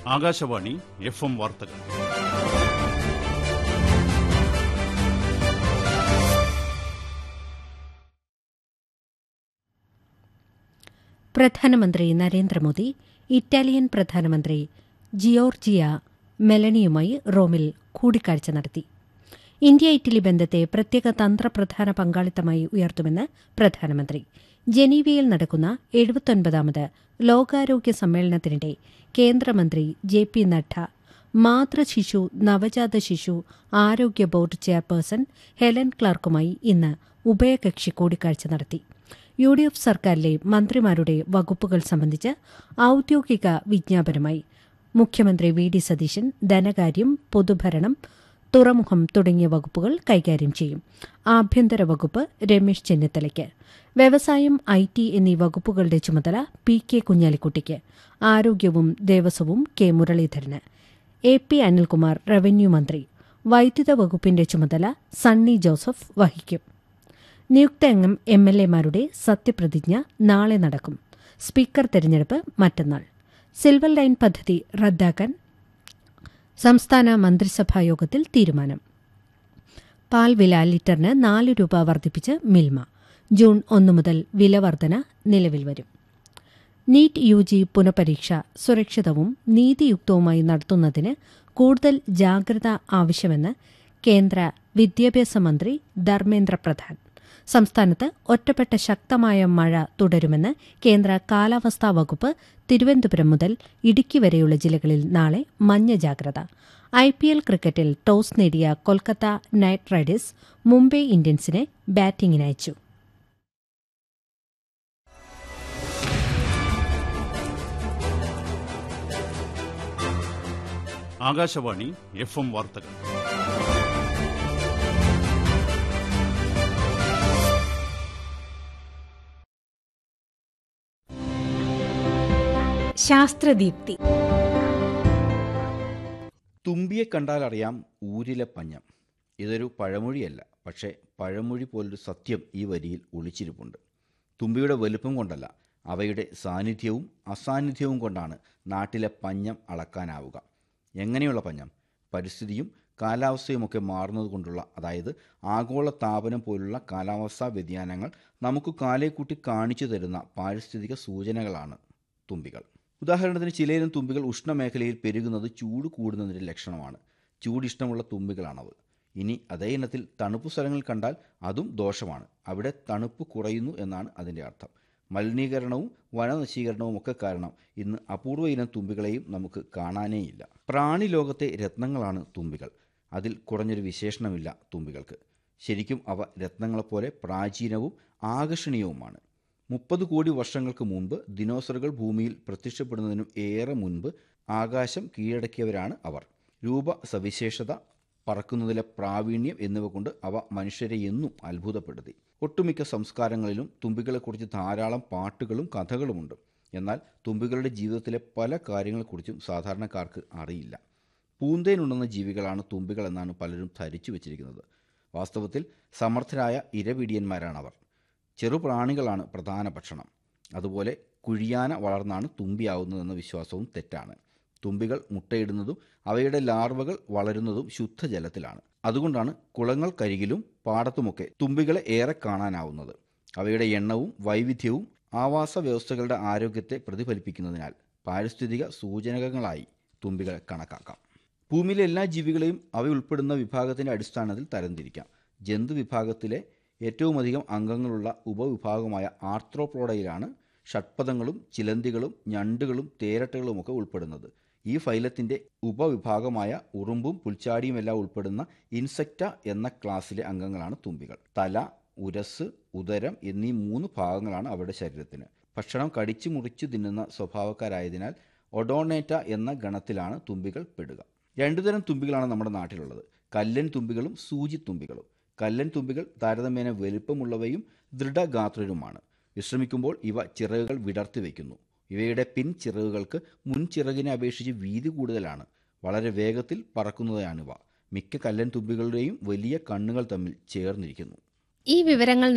Akashvani F M വാർത്തകൾ പ്രധാനമന്ത്രി Narendra Modi Italian പ്രധാനമന്ത്രി ജിയോർജിയ മെലണിയുമായി റോമിൽ കൂടിക്കാഴ്ച നടത്തി ഇന്ത്യ ഇറ്റലി ബന്ധത്തെ പ്രത്യേക തന്ത്രപ്രധാന പങ്കാളിത്തമായി ഉയർത്തുമെന്ന് പ്രധാനമന്ത്രി ജനീവയിൽ നടക്കുന്ന എഴുപത്തൊൻപതാമത് ലോകാരോഗ്യ സമ്മേളനത്തിനിടെ കേന്ദ്രമന്ത്രി ജെ പി നഡ്ഡ മാതൃശിശു നവജാത ശിശു ആരോഗ്യ ബോർഡ് ചെയർപേഴ്സൺ ഹെലൻ ക്ലാർക്കുമായി ഇന്ന് ഉഭയകക്ഷി കൂടിക്കാഴ്ച നടത്തി യു ഡി എഫ് സർക്കാരിലെ മന്ത്രിമാരുടെ വകുപ്പുകൾ സംബന്ധിച്ച് ഔദ്യോഗിക വിജ്ഞാപനമായി മുഖ്യമന്ത്രി വി ഡി സതീശൻ ധനകാര്യം പൊതുഭരണം തുറമുഖം തുടങ്ങിയ വകുപ്പുകൾ കൈകാര്യം ചെയ്യും ആഭ്യന്തര വകുപ്പ് രമേശ് ചെന്നിത്തലയ്ക്ക് വ്യവസായം ഐ ടി എന്നീ വകുപ്പുകളുടെ ചുമതല പി കെ കുഞ്ഞാലിക്കുട്ടിക്ക് ആരോഗ്യവും ദേവസ്വവും കെ മുരളീധരന് എ പി അനിൽകുമാർ റവന്യൂ മന്ത്രി വൈദ്യുത വകുപ്പിന്റെ ചുമതല സണ്ണി ജോസഫ് വഹിക്കും നിയുക്ത അംഗം എം എൽ എമാരുടെ സത്യപ്രതിജ്ഞ നാളെ നടക്കും സ്പീക്കർ തെരഞ്ഞെടുപ്പ് മറ്റന്നാൾ സിൽവർ ലൈൻ പദ്ധതി റദ്ദാക്കാൻ സംസ്ഥാന മന്ത്രിസഭാ യോഗത്തിൽ തീരുമാനം പാൽ വില ലിറ്ററിന് നാല് രൂപ വർദ്ധിപ്പിച്ച് മിൽമ ജൂൺ ഒന്ന് മുതൽ വില വർധന നിലവിൽ വരും നീറ്റ് യു ജി പുനഃപരീക്ഷ സുരക്ഷിതവും നീതിയുക്തവുമായി നടത്തുന്നതിന് കൂടുതൽ ജാഗ്രത ആവശ്യമെന്ന് കേന്ദ്ര വിദ്യാഭ്യാസ മന്ത്രി ധർമ്മേന്ദ്ര പ്രധാൻ സംസ്ഥാനത്ത് ഒറ്റപ്പെട്ട ശക്തമായ മഴ തുടരുമെന്ന് കേന്ദ്ര കാലാവസ്ഥാ വകുപ്പ് തിരുവനന്തപുരം മുതൽ ഇടുക്കി വരെയുള്ള ജില്ലകളിൽ നാളെ മഞ്ഞ ജാഗ്രത ഐ പി എൽ ക്രിക്കറ്റിൽ ടോസ് നേടിയ കൊൽക്കത്ത നൈറ്റ് റൈഡേഴ്സ് മുംബൈ ഇന്ത്യൻസിനെ ബാറ്റിംഗിനയച്ചു ആകാശവാണി എഫ് എം വാർത്തകൾ ശാസ്ത്രദീപ്തി തുമ്പിയെ കണ്ടാൽ അറിയാം ഊരിലെ പഞ്ഞം ഇതൊരു പഴമൊഴിയല്ല പക്ഷേ പഴമൊഴി പോലൊരു സത്യം ഈ വരിയിൽ ഒളിച്ചിരിപ്പുണ്ട് തുമ്പിയുടെ വലുപ്പം കൊണ്ടല്ല അവയുടെ സാന്നിധ്യവും അസാന്നിധ്യവും കൊണ്ടാണ് നാട്ടിലെ പഞ്ഞം അളക്കാനാവുക എങ്ങനെയുള്ള പഞ്ഞം പരിസ്ഥിതിയും കാലാവസ്ഥയുമൊക്കെ മാറുന്നത് കൊണ്ടുള്ള അതായത് ആഗോള താപനം പോലുള്ള കാലാവസ്ഥാ വ്യതിയാനങ്ങൾ നമുക്ക് കാലേക്കൂട്ടി കാണിച്ചു തരുന്ന പാരിസ്ഥിതിക സൂചനകളാണ് തുമ്പികൾ ഉദാഹരണത്തിന് ചിലയിലും തുമ്പികൾ ഉഷ്ണമേഖലയിൽ പെരുകുന്നത് ചൂട് കൂടുന്നതിൻ്റെ ലക്ഷണമാണ് ചൂടിഷ്ടമുള്ള തുമ്പികളാണവ ഇനി അതേ ഇനത്തിൽ തണുപ്പ് സ്ഥലങ്ങൾ കണ്ടാൽ അതും ദോഷമാണ് അവിടെ തണുപ്പ് കുറയുന്നു എന്നാണ് അതിൻ്റെ അർത്ഥം മലിനീകരണവും വനനശീകരണവും ഒക്കെ കാരണം ഇന്ന് അപൂർവ ഇനം തുമ്പികളെയും നമുക്ക് കാണാനേയില്ല പ്രാണിലോകത്തെ രത്നങ്ങളാണ് തുമ്പികൾ അതിൽ കുറഞ്ഞൊരു വിശേഷണമില്ല തുമ്പികൾക്ക് ശരിക്കും അവ രത്നങ്ങളെപ്പോലെ പ്രാചീനവും ആകർഷണീയവുമാണ് മുപ്പത് കോടി വർഷങ്ങൾക്ക് മുമ്പ് ദിനോസറുകൾ ഭൂമിയിൽ പ്രത്യക്ഷപ്പെടുന്നതിനും ഏറെ മുൻപ് ആകാശം കീഴടക്കിയവരാണ് അവർ രൂപ സവിശേഷത പറക്കുന്നതിലെ പ്രാവീണ്യം എന്നിവ കൊണ്ട് അവ മനുഷ്യരെ എന്നും അത്ഭുതപ്പെടുത്തി ഒട്ടുമിക്ക സംസ്കാരങ്ങളിലും തുമ്പികളെക്കുറിച്ച് ധാരാളം പാട്ടുകളും കഥകളുമുണ്ട് എന്നാൽ തുമ്പികളുടെ ജീവിതത്തിലെ പല കാര്യങ്ങളെക്കുറിച്ചും സാധാരണക്കാർക്ക് അറിയില്ല പൂന്തേനുണ്ടെന്ന ജീവികളാണ് തുമ്പികൾ എന്നാണ് പലരും ധരിച്ചു വച്ചിരിക്കുന്നത് വാസ്തവത്തിൽ സമർത്ഥരായ ഇരപിടിയന്മാരാണവർ ചെറുപ്രാണികളാണ് പ്രധാന ഭക്ഷണം അതുപോലെ കുഴിയാന വളർന്നാണ് തുമ്പിയാവുന്നതെന്ന വിശ്വാസവും തെറ്റാണ് തുമ്പികൾ മുട്ടയിടുന്നതും അവയുടെ ലാർവകൾ വളരുന്നതും ശുദ്ധജലത്തിലാണ് അതുകൊണ്ടാണ് കുളങ്ങൾക്കരികിലും പാടത്തുമൊക്കെ തുമ്പികളെ ഏറെ കാണാനാവുന്നത് അവയുടെ എണ്ണവും വൈവിധ്യവും ആവാസ വ്യവസ്ഥകളുടെ ആരോഗ്യത്തെ പ്രതിഫലിപ്പിക്കുന്നതിനാൽ പാരിസ്ഥിതിക സൂചനകങ്ങളായി തുമ്പികളെ കണക്കാക്കാം ഭൂമിയിലെ എല്ലാ ജീവികളെയും അവയുൾപ്പെടുന്ന വിഭാഗത്തിൻ്റെ അടിസ്ഥാനത്തിൽ തരംതിരിക്കാം ജന്തു വിഭാഗത്തിലെ ഏറ്റവും അധികം അംഗങ്ങളുള്ള ഉപവിഭാഗമായ ആർത്രോപ്ലോഡയിലാണ് ഷഡ്പദങ്ങളും ചിലന്തികളും ഞണ്ടുകളും തേരട്ടുകളുമൊക്കെ ഉൾപ്പെടുന്നത് ഈ ഫൈലത്തിൻ്റെ ഉപവിഭാഗമായ ഉറുമ്പും പുൽച്ചാടിയുമെല്ലാം ഉൾപ്പെടുന്ന ഇൻസെക്റ്റ എന്ന ക്ലാസ്സിലെ അംഗങ്ങളാണ് തുമ്പികൾ തല ഉരസ് ഉദരം എന്നീ മൂന്ന് ഭാഗങ്ങളാണ് അവരുടെ ശരീരത്തിന് ഭക്ഷണം കടിച്ചു മുറിച്ചു തിന്നുന്ന സ്വഭാവക്കാരായതിനാൽ ഒഡോണേറ്റ എന്ന ഗണത്തിലാണ് തുമ്പികൾ പെടുക രണ്ടുതരം തുമ്പികളാണ് നമ്മുടെ നാട്ടിലുള്ളത് കല്ലൻ തുമ്പികളും സൂചി തുമ്പികളും കല്ലൻ തുമ്പികൾ താരതമ്യേന വലുപ്പമുള്ളവയും ദൃഢഗാത്രരുമാണ് വിശ്രമിക്കുമ്പോൾ ഇവ ചിറകുകൾ വിടർത്തി വയ്ക്കുന്നു ഇവയുടെ പിൻ ചിറകുകൾക്ക് മുൻ ചിറകിനെ അപേക്ഷിച്ച് വീതി കൂടുതലാണ് വളരെ വേഗത്തിൽ പറക്കുന്നതാണിവ മിക്ക കല്ലൻ തുമ്പികളുടെയും വലിയ കണ്ണുകൾ തമ്മിൽ ചേർന്നിരിക്കുന്നു ഈ വിവരങ്ങൾ